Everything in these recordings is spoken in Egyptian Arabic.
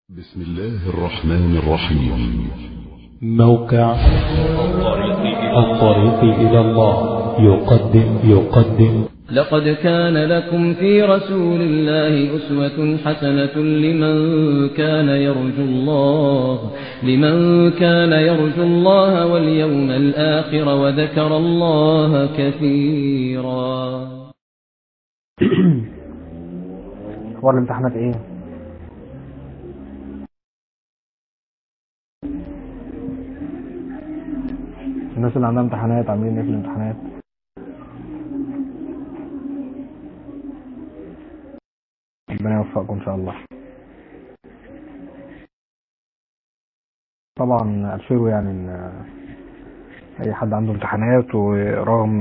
بسم الله الرحمن الرحيم موقع الطريق إلى الله يقدم يقدم لقد كان لكم في رسول الله أسوة حسنة لمن كان يرجو الله لمن كان يرجو الله واليوم الآخر وذكر الله كثيرا اخبار الامتحانات ايه الناس اللي عندها امتحانات عاملين ايه في الامتحانات ربنا يوفقكم ان شاء الله طبعا ابشروا يعني ان اي حد عنده امتحانات ورغم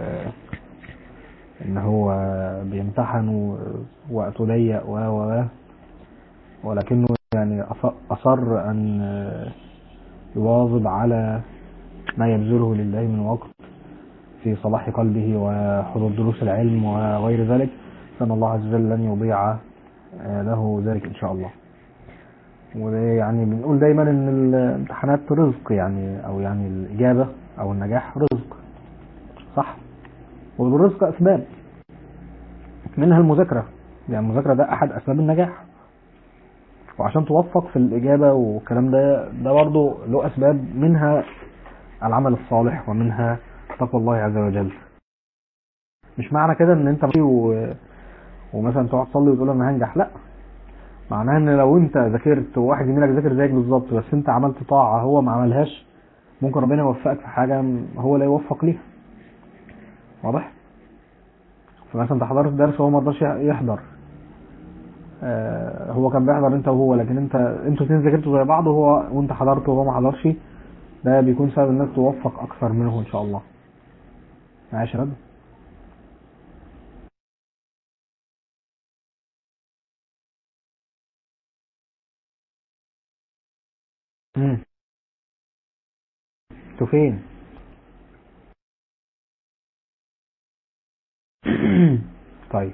ان هو بيمتحن ووقته ضيق و و ولكنه يعني أص- اصر ان يواظب على ما يبذله لله من وقت في صلاح قلبه وحضور دروس العلم وغير ذلك فان الله عز وجل لن يضيع له ذلك ان شاء الله ويعني بنقول دايما ان الامتحانات رزق يعني او يعني الاجابه او النجاح رزق صح والرزق اسباب منها المذاكره يعني المذاكره ده احد اسباب النجاح وعشان توفق في الاجابه والكلام ده ده برضه له اسباب منها العمل الصالح ومنها تقوى الله عز وجل مش معنى كده ان انت ماشي و... ومثلا تقعد تصلي وتقول انا هنجح لا معناها ان لو انت ذاكرت وواحد زميلك ذاكر زيك بالظبط بس انت عملت طاعه هو ما عملهاش ممكن ربنا يوفقك في حاجه هو لا يوفق ليها واضح فمثلا انت حضرت درس وهو ما رضاش يحضر آه هو كان بيحضر انت وهو لكن انت انتوا الاثنين ذاكرتوا زي بعض وهو وانت حضرت وهو ما حضرش ده بيكون سبب انك توفق اكثر منه ان شاء الله معايا يا شباب امم انتوا فين طيب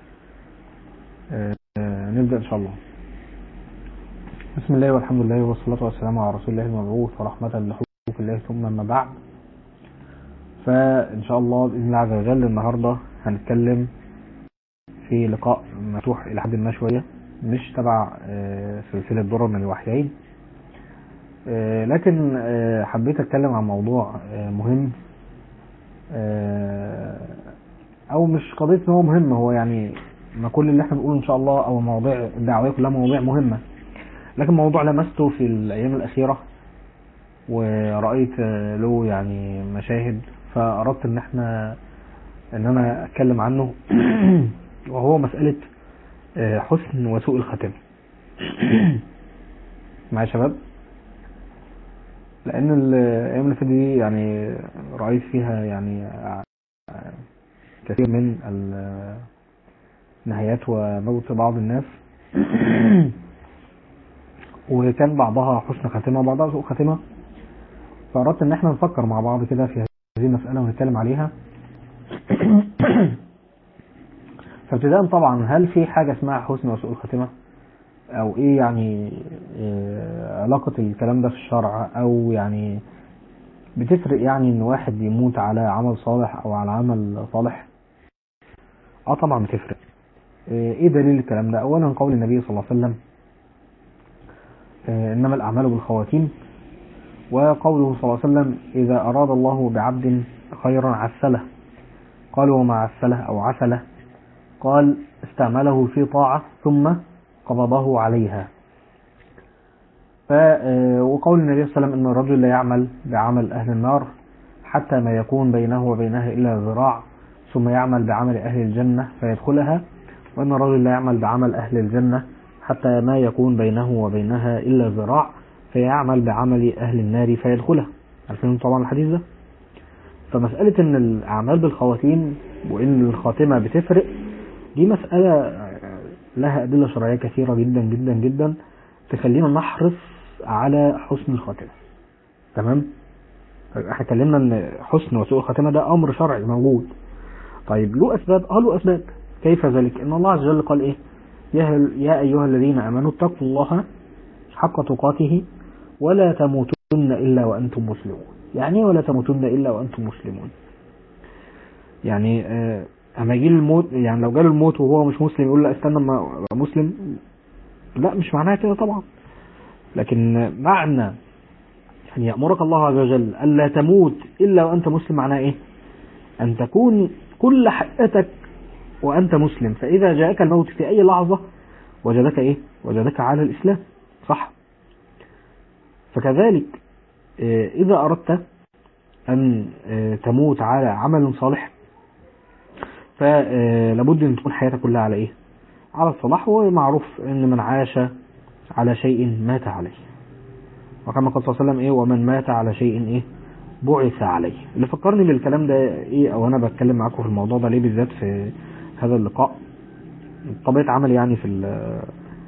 آه آه، نبدأ إن شاء الله بسم الله والحمد لله والصلاة والسلام على رسول الله المبعوث ورحمة لحقوق الله ثم ما بعد فإن شاء الله بإذن الله عز وجل النهاردة هنتكلم في لقاء مفتوح إلى حد ما شوية مش تبع آه، سلسلة درر من الوحيين آه، لكن آه، حبيت أتكلم عن موضوع آه، مهم آه، او مش قضيه ان هو مهم هو يعني ما كل اللي احنا بنقوله ان شاء الله او مواضيع الدعويه كلها مواضيع مهمه لكن موضوع لمسته في الايام الاخيره ورايت آه، له يعني مشاهد فاردت ان احنا ان انا اتكلم عنه وهو مساله آه، حسن وسوء الخاتمه معايا يا شباب لان الايام اللي فاتت دي يعني رايت فيها يعني آه، كثير من النهايات وموت بعض الناس وكان بعضها حسن خاتمة وبعضها سوء خاتمة فأردت إن احنا نفكر مع بعض كده في هذه المسألة ونتكلم عليها فابتداء طبعا هل في حاجة اسمها حسن وسوء الخاتمة أو إيه يعني إيه علاقة الكلام ده في الشرع أو يعني بتفرق يعني إن واحد يموت على عمل صالح أو على عمل صالح اه طبعا بتفرق ايه دليل الكلام ده اولا قول النبي صلى الله عليه وسلم آه، انما الاعمال بالخواتيم وقوله صلى الله عليه وسلم اذا اراد الله بعبد خيرا عسله قال وما عسله او عسله قال استعمله في طاعة ثم قبضه عليها ف آه، وقول النبي صلى الله عليه وسلم ان الرجل لا يعمل بعمل اهل النار حتى ما يكون بينه وبينها الا ذراع ثم يعمل بعمل أهل الجنة فيدخلها وأن الرجل لا يعمل بعمل أهل الجنة حتى ما يكون بينه وبينها إلا ذراع فيعمل بعمل أهل النار فيدخلها عارفين طبعا الحديث ده فمسألة أن الأعمال بالخواتيم وأن الخاتمة بتفرق دي مسألة لها أدلة شرعية كثيرة جدا جدا جدا تخلينا نحرص على حسن الخاتمة تمام احنا اتكلمنا ان حسن وسوء الخاتمة ده امر شرعي موجود طيب له اسباب اه له اسباب كيف ذلك ان الله عز وجل قال ايه يا, يا ايها الذين امنوا اتقوا الله حق تقاته ولا تموتن إلا وأنتم مسلمون يعني إيه ولا تموتن إلا وأنتم مسلمون يعني آه، أما يجي الموت يعني لو جاله الموت وهو مش مسلم يقول لا استنى ما أبقى مسلم لا مش معناها كده طبعا لكن معنى أن يأمرك الله عز وجل ألا تموت إلا وأنت مسلم معناه إيه أن تكون كل حياتك وأنت مسلم فإذا جاءك الموت في أي لحظة وجدك إيه وجدك على الإسلام صح فكذلك آه، إذا أردت أن آه، تموت على عمل صالح فلابد أن تكون حياتك كلها على إيه على الصلاح ومعروف أن من عاش على شيء مات عليه وكما قال صلى الله عليه وسلم إيه ومن مات على شيء إيه بعث عليه اللي فكرني بالكلام ده إيه أو أنا بتكلم معاكم في الموضوع ده ليه بالذات في هذا اللقاء طبيعة عمل يعني في ال-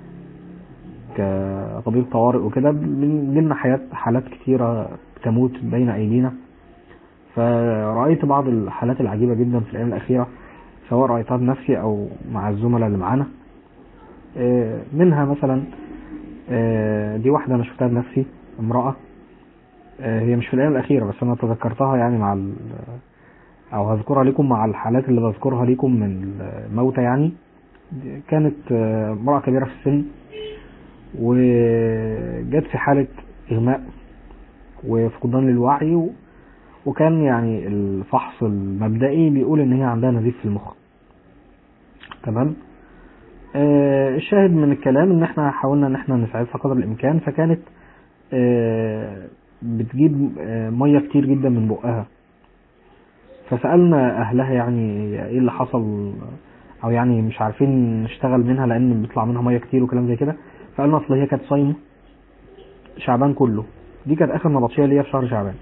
كطبيب طوارئ وكده بنجيلنا حيات حالات كتيرة تموت بين أيدينا فرأيت بعض الحالات العجيبة جدا في الأيام الأخيرة سواء رأيتها بنفسي أو مع الزملاء اللي معانا آه، منها مثلا آه، دي واحدة أنا شفتها بنفسي امرأة آه، هي مش في الأيام الأخيرة بس أنا تذكرتها يعني مع ال- أو هذكرها لكم مع الحالات اللي بذكرها لكم من الموتى يعني دي كانت آه، امرأة كبيرة في السن وجت في حالة إغماء وفقدان للوعي و- وكان يعني الفحص المبدئي بيقول إن هي عندها نزيف في المخ تمام آه، الشاهد من الكلام إن احنا حاولنا إن احنا نساعدها قدر الإمكان فكانت آه، بتجيب آه، مية كتير جدا من بقها فسألنا أهلها يعني إيه اللي حصل أو يعني مش عارفين نشتغل منها لأن بيطلع منها مية كتير وكلام زي كده فقالنا أصل هي كانت صايمة شعبان كله دي كانت آخر نبطشية ليا في شهر شعبان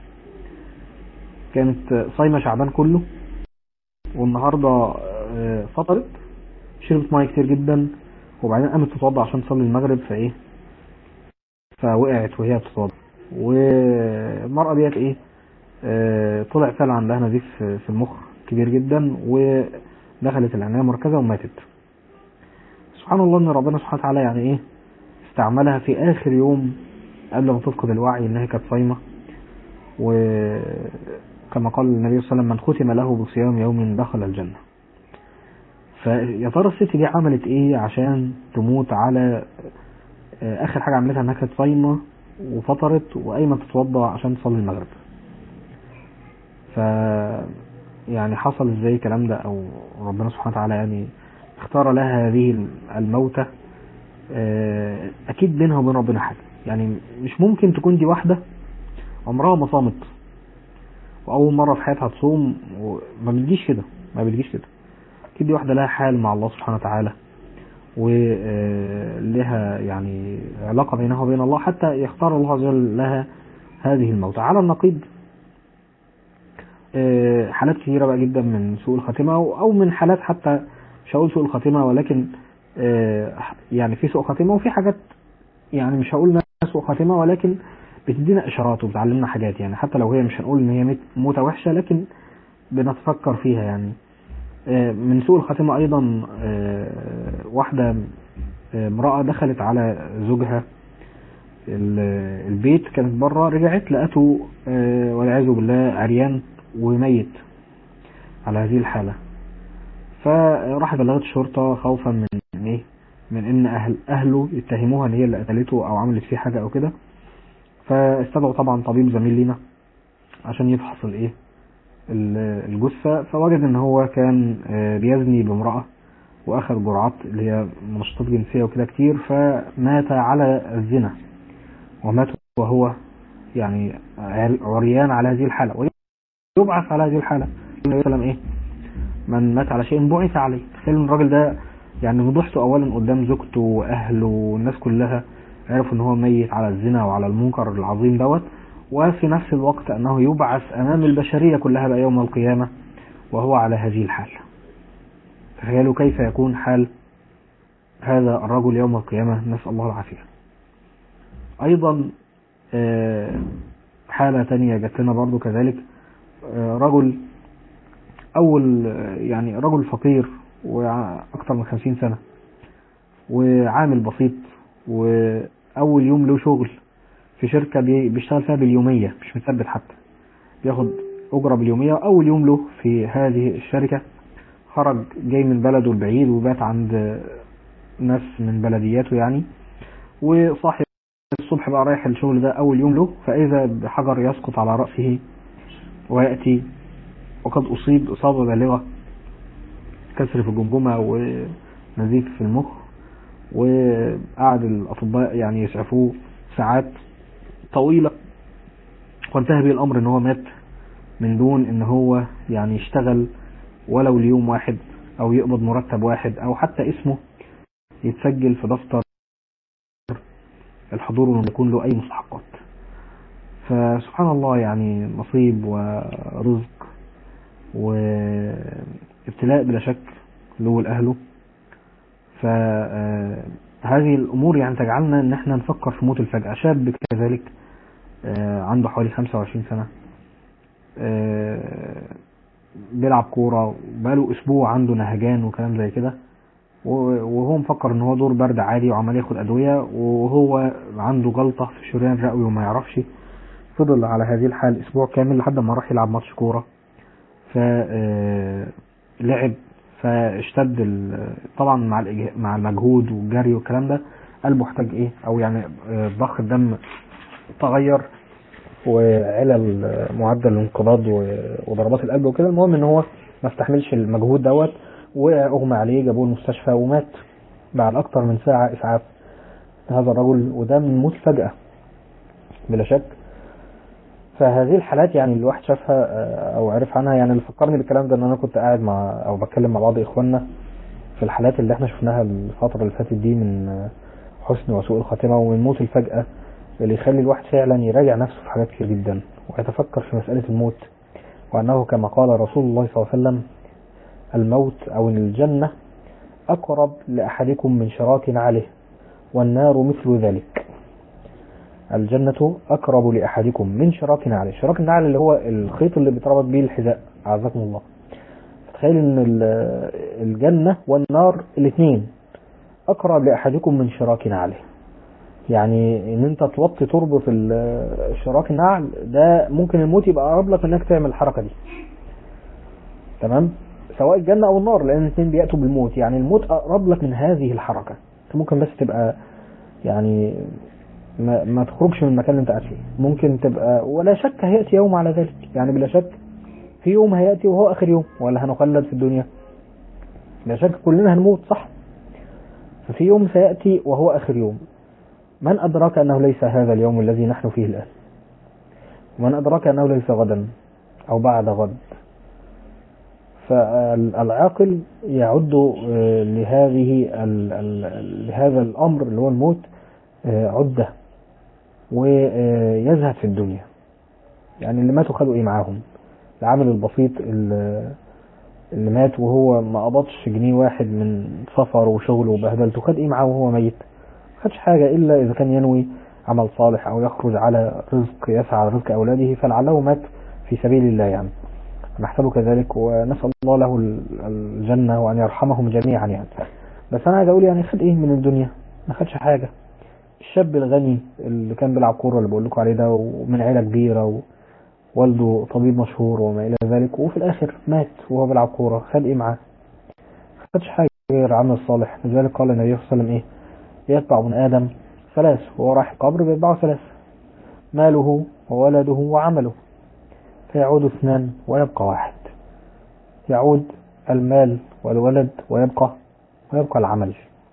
كانت صايمة شعبان كله والنهاردة آه، فطرت شربت مية كتير جدا وبعدين قامت تتوضى عشان تصلي المغرب فإيه فوقعت وهي بتتوضى والمرأة ديت إيه آه، طلع فعلا عندها نزيف في في المخ كبير جدا ودخلت العناية المركزة وماتت سبحان الله ان ربنا سبحانه وتعالى يعني ايه استعملها في اخر يوم قبل ما تفقد الوعي انها كانت صايمة وكما قال النبي صلى الله عليه وسلم من ختم له بصيام يوم دخل الجنة فيا ترى الست دي عملت ايه عشان تموت على آه، اخر حاجة عملتها انها كانت صايمة وفطرت وقايمة تتوضى عشان تصلي المغرب ف يعني حصل ازاي الكلام ده او ربنا سبحانه وتعالى يعني اختار لها هذه الموتة آه، اكيد بينها وبين ربنا حاجة يعني مش ممكن تكون دي واحدة عمرها ما صامت واول مرة في حياتها تصوم وما بتجيش كده ما بتجيش كده اكيد دي واحدة لها حال مع الله سبحانه وتعالى ولها يعني علاقة بينها وبين الله حتى يختار الله عز وجل لها هذه الموتة على النقيض آه، حالات كثيرة بقى جدا من سوء الخاتمة أو أو من حالات حتى مش هقول سوء الخاتمة ولكن آه، يعني في سوء خاتمة وفي حاجات يعني مش هقول إنها سوء خاتمة ولكن بتدينا إشارات وبتعلمنا حاجات يعني حتى لو هي مش هنقول إن هي مت- موتة وحشة لكن بنتفكر فيها يعني آه، من سوء الخاتمة أيضا آه، واحدة آه، امرأة دخلت على زوجها ال- البيت كانت بره رجعت لقته آه، والعياذ بالله عريان وميت على هذه الحالة فراح بلغت الشرطة خوفا من ايه من ان اهل اهله يتهموها ان هي اللي قتلته او عملت فيه حاجة او كده فاستدعوا طبعا طبيب زميل لينا عشان يفحص الايه ال- الجثة فوجد ان هو كان آه، بيزني بامرأة واخذ جرعات اللي هي منشطات جنسية وكده كتير فمات على الزنا ومات وهو يعني عر- عريان على هذه الحالة ويبعث على هذه الحالة النبي صلى الله عليه وسلم ايه من مات على شيء بعث عليه تخيل ان الراجل ده يعني وضحته اولا قدام زوجته واهله والناس كلها عرفوا ان هو ميت على الزنا وعلى المنكر العظيم دوت وفي نفس الوقت انه يبعث امام البشرية كلها بقى يوم القيامة وهو على هذه الحال تخيلوا كيف يكون حال هذا الرجل يوم القيامة نسأل الله العافية ايضا آه، حالة تانية جات لنا برضو كذلك آه، رجل اول آه، يعني رجل فقير واكثر من خمسين سنة وعامل بسيط واهله اول يوم له شغل في شركة بي- بيشتغل فيها باليومية مش مثبت حتى بياخد اجرة باليومية اول يوم له في هذه الشركة خرج جاي من بلده البعيد وبات عند ناس من بلدياته يعني وصاحي الصبح بقى رايح الشغل ده اول يوم له فاذا بحجر يسقط على رأسه ويأتي وقد اصيب اصابة بالغة كسر في الجمجمة ونزيف في المخ وقعد الاطباء يعني يسعفوه ساعات طويلة وانتهى به الامر ان هو مات من دون ان هو يعني يشتغل ولو ليوم واحد او يقبض مرتب واحد او حتى اسمه يتسجل في دفتر الحضور وانه يكون له اي مستحقات فسبحان الله يعني نصيب ورزق وابتلاء بلا شك له ولأهله فهذه الأمور يعني تجعلنا إن احنا نفكر في موت الفجأة شاب كذلك آه، عنده حوالي 25 سنة آه، بيلعب كورة بقاله أسبوع عنده نهجان وكلام زي كده و- وهو مفكر ان هو دور برد عادي وعمال ياخد ادويه وهو عنده جلطه في الشريان الرئوي وما يعرفش فضل على هذه الحال اسبوع كامل لحد ما راح يلعب ماتش كوره ف آه، لعب فاشتد ال- طبعا مع الإجه- مع المجهود والجري والكلام ده قلبه احتاج ايه او يعني آه، ضخ الدم تغير وعلى معدل الانقباض و- وضربات القلب وكده المهم ان هو ما استحملش المجهود دوت واغمى عليه جابوه المستشفى ومات بعد اكتر من ساعة اسعاف هذا الرجل وده من موت فجأة بلا شك فهذه الحالات يعني الواحد شافها آه، او عرف عنها يعني اللي فكرني بالكلام ده ان انا كنت قاعد مع او بتكلم مع بعض اخواننا في الحالات اللي احنا شفناها الفترة اللي فاتت دي من آه، حسن وسوء الخاتمة ومن موت الفجأة اللي يخلي الواحد فعلا يراجع نفسه في حاجات كتير جدا ويتفكر في مسألة الموت وأنه كما قال رسول الله صلى الله عليه وسلم الموت أو الجنة أقرب لأحدكم من شراك نعله والنار مثل ذلك الجنة أقرب لأحدكم من شراك نعله شراك النعل اللي هو الخيط اللي بيتربط بيه الحذاء أعزكم الله تخيل ان ال- الجنة والنار الاثنين أقرب لأحدكم من شراك نعله يعني ان انت توطي تربط ال- شراك النعل ده ممكن الموت يبقى اقرب لك انك تعمل الحركه دي تمام سواء الجنه او النار لان الاثنين بياتوا بالموت يعني الموت اقرب لك من هذه الحركه انت ممكن بس تبقى يعني ما, ما تخرجش من المكان اللي انت قاعد فيه ممكن تبقى ولا شك هياتي يوم على ذلك يعني بلا شك في يوم هياتي وهو اخر يوم ولا هنخلد في الدنيا بلا شك كلنا هنموت صح ففي يوم سياتي وهو اخر يوم من أدراك أنه ليس هذا اليوم الذي نحن فيه الآن ومن أدراك أنه ليس غدا أو بعد غد فالعاقل يعد آه، لهذه ال- ال- لهذا الأمر اللي هو الموت آه، عدة ويزهد في الدنيا يعني اللي ماتوا خدوا ايه معاهم العامل البسيط اللي اللي مات وهو ما قبضش جنيه واحد من سفر وشغل وبهدلته خد ايه معاه وهو ميت خدش حاجة إلا إذا كان ينوي عمل صالح أو يخرج على رزق يسعى على رزق أولاده فلعله مات في سبيل الله يعني نحسبه كذلك ونسأل الله له ال- الجنة وأن يرحمهم جميعا يعني بس أنا عايز أقول يعني خد إيه من الدنيا ما خدش حاجة الشاب الغني اللي كان بيلعب كورة اللي بقول لكم عليه ده ومن عيلة كبيرة ووالده طبيب مشهور وما إلى ذلك وفي الآخر مات وهو بيلعب كورة خد إيه معاه ما خدش حاجة غير عمل صالح لذلك قال النبي صلى الله عليه وسلم إيه يتبع ابن آدم ثلاث وهو رايح القبر بيتبعه ثلاث ماله وولده وعمله فيعود اثنان ويبقى واحد يعود المال والولد ويبقى ويبقى العمل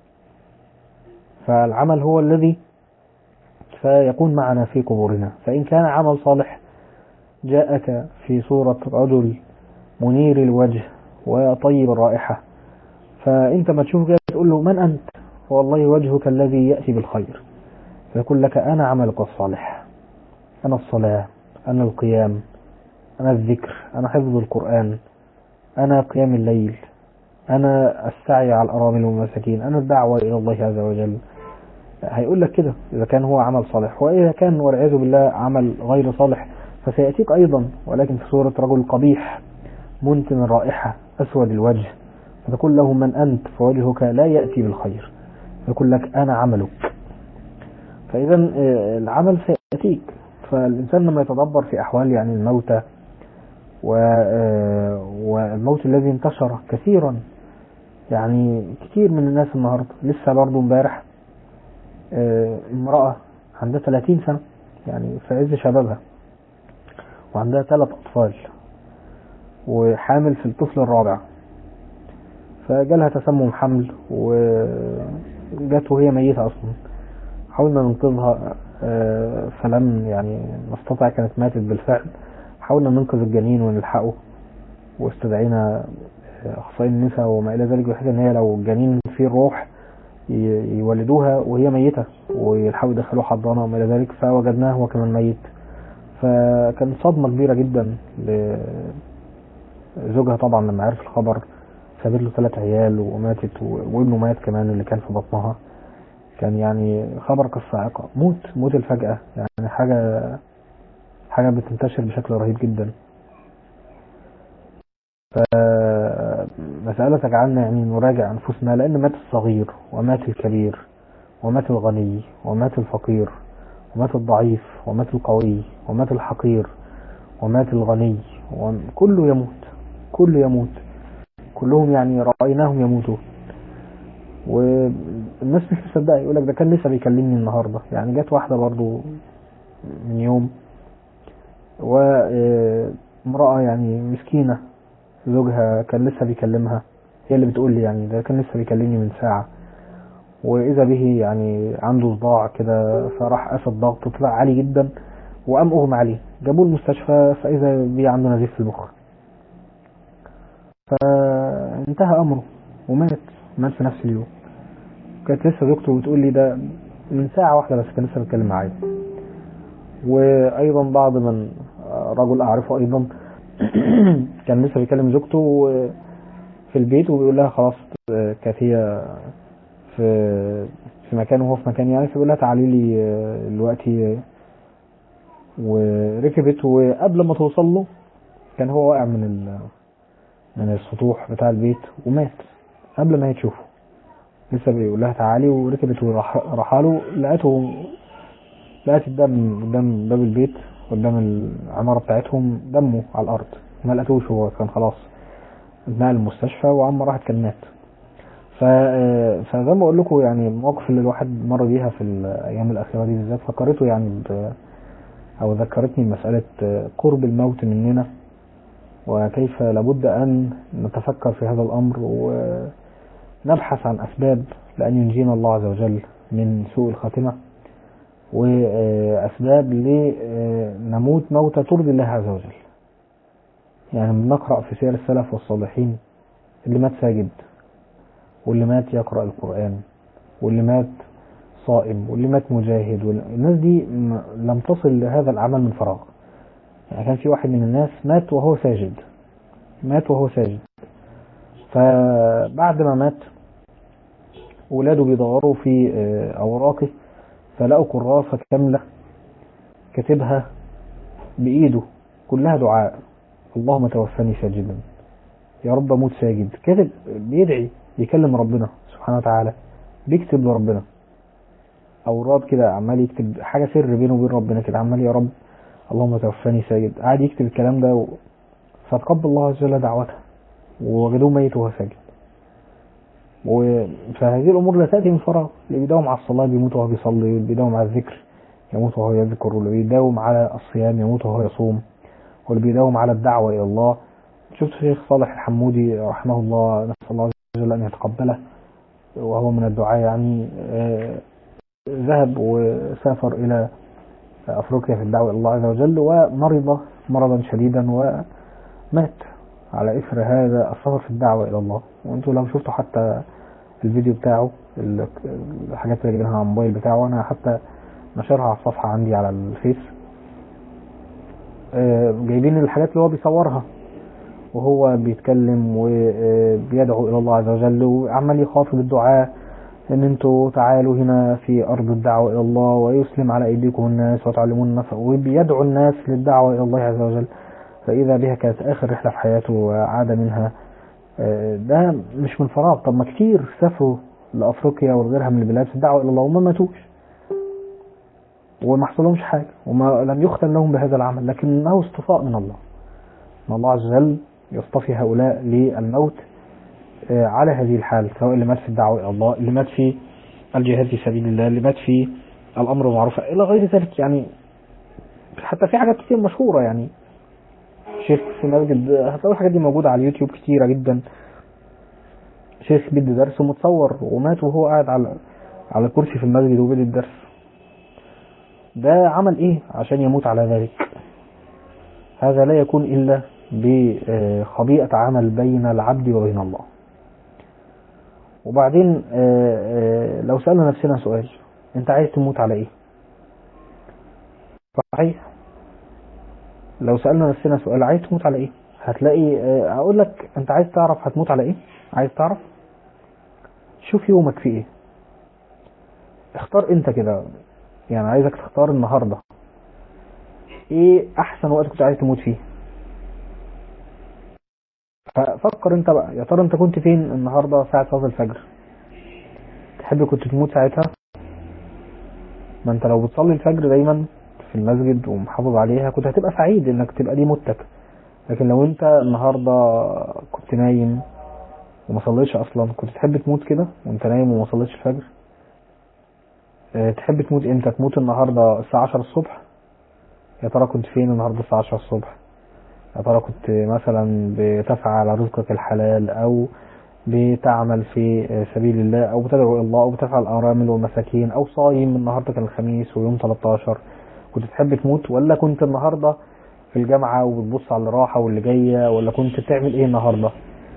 فالعمل هو الذي سيكون معنا في قبورنا فإن كان عمل صالح جاءك في صورة رجل منير الوجه وطيب الرائحة فأنت ما تشوف كده تقول له من أنت والله وجهك الذي يأتي بالخير فيقول لك أنا عملك الصالح أنا الصلاة أنا القيام أنا الذكر أنا حفظ القرآن أنا قيام الليل أنا السعي على الأرامل والمساكين أنا الدعوة إلى الله عز وجل هيقول لك كده إذا كان هو عمل صالح وإذا كان والعياذ بالله عمل غير صالح فسيأتيك أيضا ولكن في صورة رجل قبيح منتن الرائحة أسود الوجه فتقول له من أنت فوجهك لا يأتي بالخير يقول لك أنا عملك فإذا آه، العمل سيأتيك فالإنسان لما يتدبر في أحوال يعني الموتى و- آه، والموت الذي انتشر كثيرا يعني كتير من الناس النهاردة لسه برضه امبارح آه، امرأة عندها 30 سنة يعني في عز شبابها وعندها ثلاث أطفال وحامل في الطفل الرابع فجالها تسمم حمل وجت وهي ميتة أصلا حاولنا ننقذها آه، فلم يعني نستطع كانت ماتت بالفعل حاولنا ننقذ الجنين ونلحقه واستدعينا آه، أخصائي النساء وما إلى ذلك بحيث إن هي لو الجنين فيه الروح ي- يولدوها وهي ميتة ويلحقوا يدخلوه حضانة وما إلى ذلك فوجدناه هو كمان ميت فكان صدمة كبيرة جدا لزوجها طبعا لما عرف الخبر سابت له ثلاث عيال وماتت و- وابنه مات كمان اللي كان في بطنها كان يعني خبر كالصاعقة موت موت الفجأة يعني حاجة حاجة بتنتشر بشكل رهيب جدا فمسألة تجعلنا يعني نراجع أنفسنا لأن مات الصغير ومات الكبير ومات الغني ومات الفقير ومات الضعيف ومات القوي ومات الحقير ومات الغني كله يموت كله يموت كلهم يعني رأيناهم يموتون والناس مش مصدقه يقول لك ده كان لسه بيكلمني النهارده يعني جت واحده برضو من يوم وامرأة يعني مسكينة زوجها كان لسه بيكلمها هي اللي بتقول لي يعني ده كان لسه بيكلمني من ساعة وإذا به يعني عنده صداع كده فراح قاس الضغط طلع عالي جدا وقام أغمى عليه جابوه المستشفى فإذا به عنده نزيف في المخ فانتهى أمره ومات مات في نفس اليوم كانت لسه زوجته بتقول لي ده من ساعة واحدة بس كان لسه بيتكلم معايا وأيضا بعض من رجل أعرفه أيضا كان لسه بيكلم زوجته في البيت وبيقول لها خلاص كانت هي في في مكان وهو في مكان يعني فبيقول لها تعالي لي دلوقتي وركبت وقبل ما توصل له كان هو واقع من ال من السطوح بتاع البيت ومات قبل ما هي تشوفه لسه بيقول لها تعالي وركبت ورحاله لقيته لقيت الدم قدام باب البيت قدام العمارة بتاعتهم دمه على الأرض ما لقيتوش هو كان خلاص اتنقل المستشفى وعما راحت كان مات ف فزي ما بقول لكم يعني المواقف اللي الواحد مر بيها في الأيام الأخيرة دي بالذات فكرته يعني ب... أو ذكرتني مسألة قرب الموت مننا وكيف لابد أن نتفكر في هذا الأمر ونبحث عن أسباب لأن ينجينا الله عز وجل من سوء الخاتمة وأسباب لنموت موتة ترضي الله عز وجل يعني بنقرأ في سير السلف والصالحين اللي مات ساجد واللي مات يقرأ القرآن واللي مات صائم واللي مات مجاهد الناس دي لم تصل لهذا العمل من فراغ يعني كان في واحد من الناس مات وهو ساجد مات وهو ساجد فبعد ما مات ولاده بيدوروا في أوراقه فلقوا كراسة كاملة كاتبها بإيده كلها دعاء اللهم توفني ساجدا يا رب اموت ساجد كاتب بيدعي يكلم ربنا سبحانه وتعالى بيكتب لربنا اوراد كده عمال يكتب حاجه سر بينه وبين ربنا كده عمال يا رب اللهم توفني ساجد قاعد يكتب الكلام ده و... فتقبل الله عز وجل دعوته ووجدوه ميت وهو ساجد و... فهذه الامور لا تاتي من فراغ اللي بيداوم على الصلاه بيموت وهو بيصلي واللي بيداوم على الذكر يموت وهو يذكر واللي بيداوم على الصيام يموت وهو يصوم واللي بيداوم على الدعوه الى الله شفت الشيخ صالح الحمودي رحمه الله نسال الله عز وجل ان يتقبله وهو من الدعاء يعني ذهب وسافر الى افريقيا في الدعوه الى الله عز وجل ومرض مرضا شديدا ومات على اثر هذا السفر في الدعوه الى الله وانتم لو شفتوا حتى الفيديو بتاعه الحاجات اللي جايبينها على الموبايل بتاعه انا حتى نشرها على الصفحه عندي على الفيس جايبين الحاجات اللي هو بيصورها وهو بيتكلم وبيدعو الى الله عز وجل وعمال يخاطب الدعاء ان انتوا تعالوا هنا في ارض الدعوه الى الله ويسلم على ايديكم الناس وتعلمون الناس وبيدعو الناس للدعوه الى الله عز وجل فاذا بها كانت اخر رحله في حياته وعاد منها ده مش من فراغ طب ما كتير سافروا لافريقيا وغيرها من البلاد في الدعوه الى الله وما ماتوش وما حصلهمش حاجة وما لم يختم لهم بهذا العمل لكنه اصطفاء من الله ان الله عز وجل يصطفي هؤلاء للموت آه، على هذه الحال سواء اللي مات في الدعوة إلى الله اللي مات في الجهاد في سبيل الله اللي مات في الأمر بالمعروف إلى غير ذلك يعني حتى في حاجات كتير مشهورة يعني شيخ في مسجد هتلاقوا الحاجات دي موجودة على اليوتيوب كتيرة جدا شيخ بيدي درس ومتصور ومات وهو قاعد على على كرسي في المسجد وبيدي الدرس ده عمل ايه عشان يموت على ذلك هذا لا يكون الا بخبيئة عمل بين العبد وبين الله وبعدين آه، آه، لو سألنا نفسنا سؤال انت عايز تموت على ايه صحيح لو سألنا نفسنا سؤال عايز تموت على ايه هتلاقي آه، اقول لك انت عايز تعرف هتموت على ايه عايز تعرف شوف يومك فيه ايه اختار انت كده يعني عايزك تختار النهاردة ايه احسن وقت كنت عايز تموت فيه ففكر انت بقى يا ترى انت كنت فين النهاردة ساعة صلاة الفجر تحب كنت تموت ساعتها ما انت لو بتصلي الفجر دايما في المسجد ومحافظ عليها كنت هتبقى سعيد انك تبقى دي موتك لكن لو انت النهاردة كنت نايم وما صليتش اصلا كنت تحب تموت كده وانت نايم وما صليتش الفجر اه، تحب تموت امتى تموت النهاردة الساعة 10 الصبح يا ترى كنت فين النهاردة الساعة 10 الصبح يا ترى كنت مثلا بتسعى على رزقك الحلال او بتعمل في سبيل الله او بتدعو الى الله او بتفعل الارامل والمساكين او صايم النهارده كان الخميس ويوم 13 كنت تحب تموت ولا كنت النهارده في الجامعه وبتبص على اللي راحه واللي جايه ولا كنت بتعمل ايه النهارده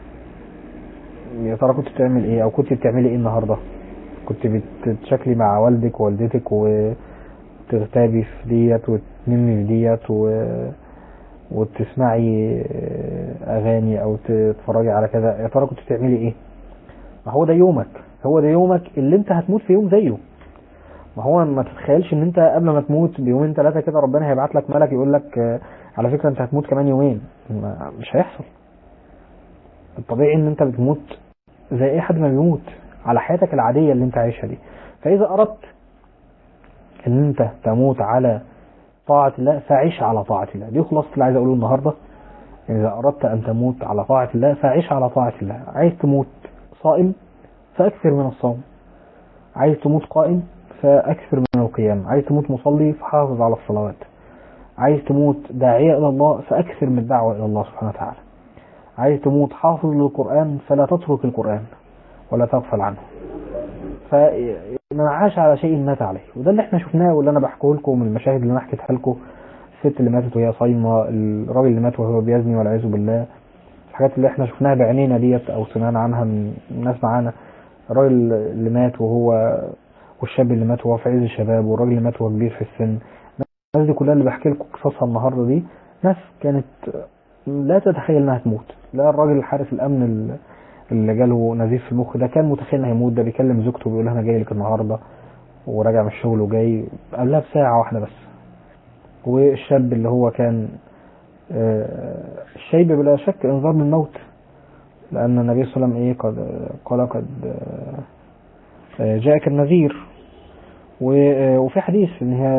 يا ترى كنت بتعمل ايه او كنت بتعملي ايه النهارده كنت بتتشكلي مع والدك ووالدتك وتغتابي في ديت وتنمي في ديت و... وتسمعي اغاني او تتفرجي على كذا يا ترى كنت بتعملي ايه ما هو ده يومك هو ده يومك اللي انت هتموت في يوم زيه ما هو ما تتخيلش ان انت قبل ما تموت بيومين ثلاثه كده ربنا هيبعت لك ملك يقول لك آه، على فكره انت هتموت كمان يومين ما- مش هيحصل الطبيعي ان انت بتموت زي اي حد ما بيموت على حياتك العاديه اللي انت عايشها دي فاذا اردت ان انت تموت على طاعة الله فعيش على طاعة الله دي خلاصة اللي عايز اقوله النهاردة اذا اردت ان تموت على طاعة الله فعيش على طاعة الله عايز تموت صائم فاكثر من الصوم عايز تموت قائم فاكثر من القيام عايز تموت مصلي فحافظ على الصلوات عايز تموت داعية الى الله فاكثر من الدعوة الى الله سبحانه وتعالى عايز تموت حافظ للقرآن فلا تترك القرآن ولا تغفل عنه فمن عاش على شيء مات عليه وده اللي احنا شفناه واللي انا بحكيه لكم من المشاهد اللي انا حكيتها لكم الست اللي ماتت وهي صايمه الراجل اللي مات وهو بيزني والعياذ بالله الحاجات اللي احنا شفناها بعينينا ديت او سمعنا عنها من ناس معانا الراجل اللي مات وهو والشاب اللي مات وهو في عز الشباب والراجل اللي مات وهو كبير في السن الناس دي كلها اللي بحكي لكم قصصها النهارده دي ناس كانت لا تتخيل انها تموت لا الراجل الحارس الامن ال- اللي جاله نزيف في المخ ده كان متخيل انه هيموت ده بيكلم زوجته بيقول لها انا جاي لك النهارده وراجع من الشغل وجاي قبلها بساعه واحده بس والشاب اللي هو كان آه، الشيب بلا شك انذار من الموت لان النبي صلى الله عليه وسلم ايه قد قال قد آه، آه، جاءك النذير و- آه، وفي حديث ان هي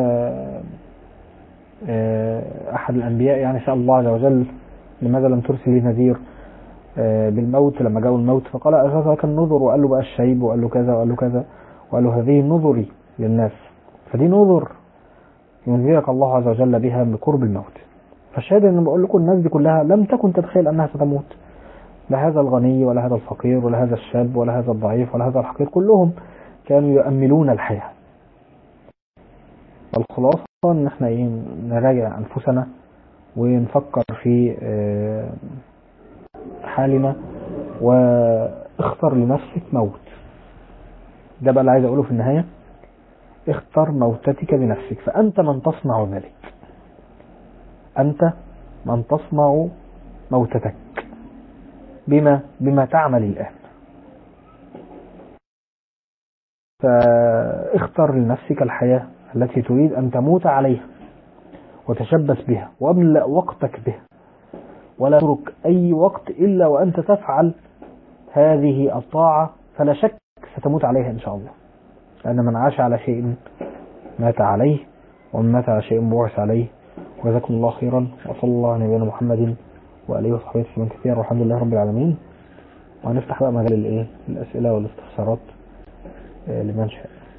آه، احد الانبياء يعني سال الله عز وجل لماذا لم ترسل لي نذير آه، بالموت لما جاءوا الموت فقال أجازك النذر وقال له بقى الشيب وقال له كذا وقال له كذا وقال له هذه نذري للناس فدي نذر ينذرك الله عز وجل بها بقرب الموت فالشاهد ان بقول لكم الناس دي كلها لم تكن تتخيل انها ستموت لا هذا الغني ولا هذا الفقير ولا هذا الشاب ولا هذا الضعيف ولا هذا الحقير كلهم كانوا يؤملون الحياة والخلاصة ان احنا ايه نراجع انفسنا ونفكر في آه، حالنا واختر لنفسك موت ده بقى اللي عايز اقوله في النهاية اختر موتتك بنفسك فأنت من تصنع ذلك أنت من تصنع موتتك بما بما تعمل الآن فاختر لنفسك الحياة التي تريد أن تموت عليها وتشبث بها واملأ وقتك بها ولا تترك أي وقت إلا وأنت تفعل هذه الطاعة فلا شك ستموت عليها إن شاء الله لأن من عاش على شيء مات عليه ومن مات على شيء بعث عليه وجزاكم الله خيرا وصلى الله على نبينا محمد وآله وصحبه وسلم كثيرا والحمد لله رب العالمين وهنفتح بقى مجال الايه الأسئلة والاستفسارات آه، لمن شاء